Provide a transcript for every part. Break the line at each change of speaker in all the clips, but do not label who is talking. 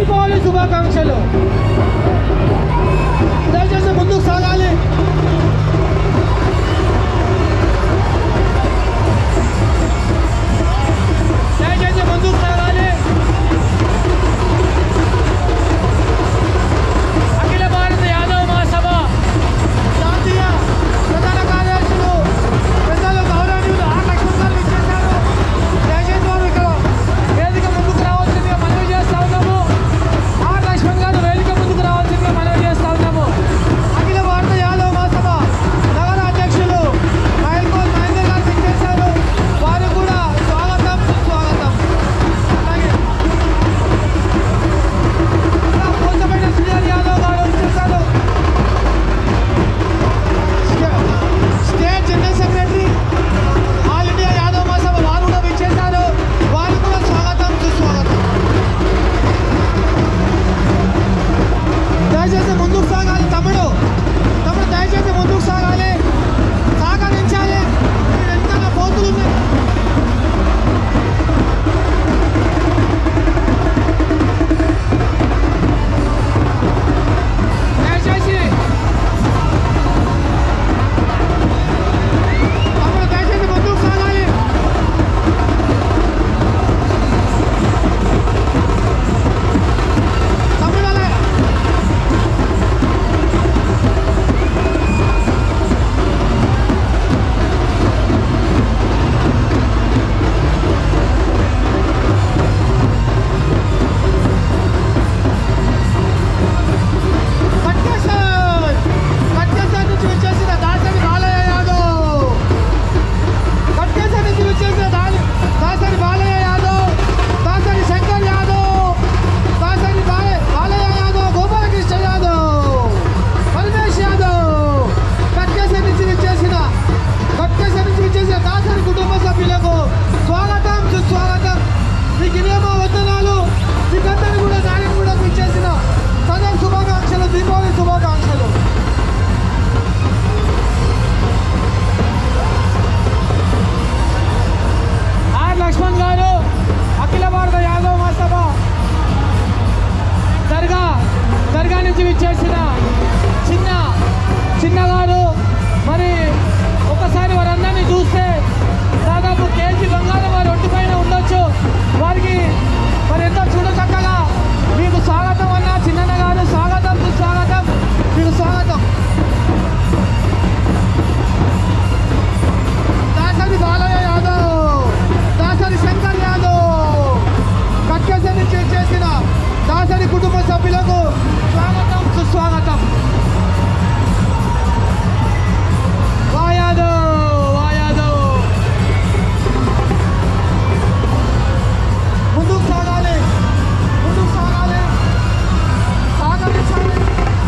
దీపావళి శుభాకాంక్షలు దయచేసి ముందుకు సాగాలి దయచేసి ముందుకు సాగాలి అఖిల భారత యాదవ మహాసభ జాతీయ ప్రధాన కార్యదర్శులు పెద్దలు గౌరవనీయులు ఆర్ లక్ష్మణ్ గారు ఇచ్చేశారు దయచేసి వారు ఇక్కడ వేదిక ముందుకు రావాల్సిందిగా మనవి చేస్తా ఉన్నాము ఆర్ లక్ష్మణ్ గారు వేదిక ముందుకు రావాల్సిందిగా మనవి చేస్తా ఉన్నాము అఖిల భారత యాదవ మహాసభ నగర అధ్యక్షులు మైల్కోల్ మహేందర్ గారు ఇచ్చేశారు వారు కూడా స్వాగతం స్వాగతం అలాగే ఇంకా పోచపల్లి శ్రీహరి యాదవ్ గారు ఇచ్చేశారు state general secretary all India Yadav Mahasabha వారు కూడా విచ్చేశారు వారు కూడా స్వాగతం సుస్వాగతం దయచేసి ముందుకు సాగాలి తమ్ముడు తమ్ముడు దయచేసి ముందుకు సాగాలి సహకరించాలి మీరు వెనకాల పోతులు ఉన్నాయి దయచేసి తమ్ముడు దయచేసి ముందుకు సాగాలి తమ్ముడు అలా కట్కేశ్వర్ కట్కేశ్వర్ నుంచి వచ్చేసిన దాసరి బాలయ్య యాదవ్ కట్కేశ్వర్ నుంచి వచ్చేసిన దాని దాసరి బాలయ్య యాదవ్ దాసరి శంకర్ యాదవ్ దాసరి బాలయ్య బాలయ్య యాదవ్ గోపాలకృష్ణ యాదవ్ పరమేశ్ యాదవ్ కట్కేశ్వర్ నుంచి వచ్చేసిన కట్కేశ్వర్ నుంచి వచ్చేసిన దాసరి కుటుంబ సభ్యులకు స్వాగతం సుస్వాగతం మీకు ఇదేమో వందనాలు మీకందరూ కూడా నాయన కూడా ఇచ్చేసిన సదర్ శుభాకాంక్షలు దీపావళి శుభాకాంక్షలు ఆర్ లక్ష్మణ్ గారు అఖిల భారత యాదవ మహాసభ దర్గా దర్గా నుంచి విచ్చేసిన చిన్న చిన్నగారు మరి ఒకసారి వారందరినీ చూస్తే దాదాపు కేజీ బంగారం వారి ఒంటి పైన ఉండొచ్చు వారికి మరి ఎంతో చూడచక్కగా మీకు స్వాగతం అన్న చిన్నన్న గారు స్వాగతం సుస్వాగతం మీకు స్వాగతం దాసరి బాలయ్య యాదవ్ దాసరి శంకర్ యాదవ్ కట్కేశ్వర్ నుంచి చేసిన దాసరి కుటుంబ సభ్యులకు స్వాగతం సుస్వాగతం వా యాదవ్ వా యాదవ్ ముందుకు సాగాలి ముందుకు సాగాలి సాగరించాలి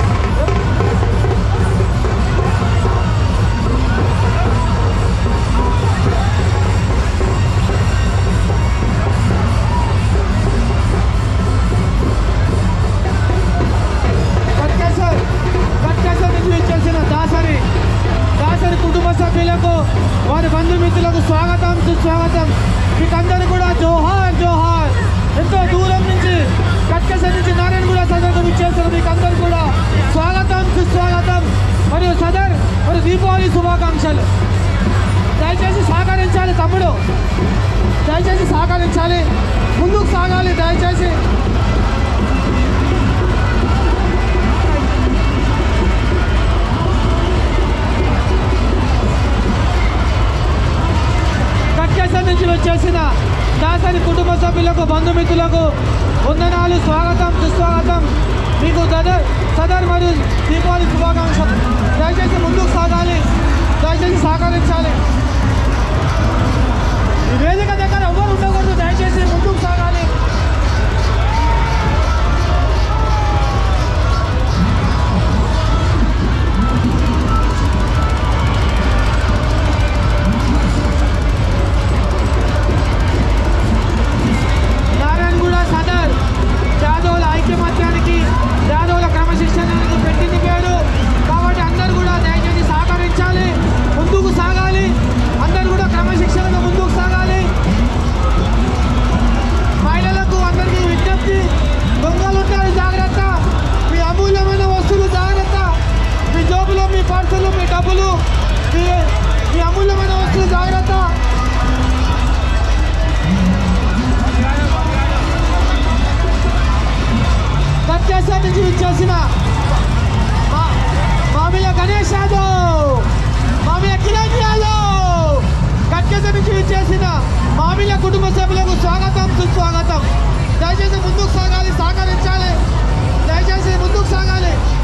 కట్కేశ్వర్ కట్కేశ్వర్ నుంచి ఇచ్చేసిన దాసరి దాసరి కుటుంబ సభ్యులకు వారి బంధుమిత్రులకు స్వాగతం సుస్వాగతం మీకందరూ కూడా జోహార్ జోహార్ ఎంతో దూరం నుంచి కట్కేశ్వర్ నుంచి నారాయణగూడ సదర్కు ఇచ్చేసిన మీకందరూ కూడా స్వాగతం సుస్వాగతం మరియు సదర్ మరియు దీపావళి శుభాకాంక్షలు దయచేసి సహకరించాలి తమ్ముడు దయచేసి సహకరించాలి ముందుకు సాగాలి దయచేసి కట్కేశ్వర్ నుంచి వచ్చేసిన దాసరి కుటుంబ సభ్యులకు బంధుమిత్రులకు వందనాలు స్వాగతం సుస్వాగతం మీకు సదర్ సదర్ మరియు దీపావళి శుభాకాంక్షలు దయచేసి ముందుకు సాగాలి దయచేసి సహకరించాలి ఈ వేదిక దగ్గర ఎవరు ఉండకూడదు దయచేసి ముందుకు సాగాలి నారాయణగూడ సదర్ యాదవుల ఐక్యమత్యానికి యాదవుల క్రమశిక్షణకు పెట్టింది పేరు కాబట్టి అందరూ కూడా దయచేసి సహకరించాలి ముందుకు సాగాలి అందరూ కూడా క్రమశిక్షణగా ముందుకు సాగాలి మహిళల దయచేసి ముందుకు సాగాలి సహకరించాలి దయచేసి ముందుకు సాగాలి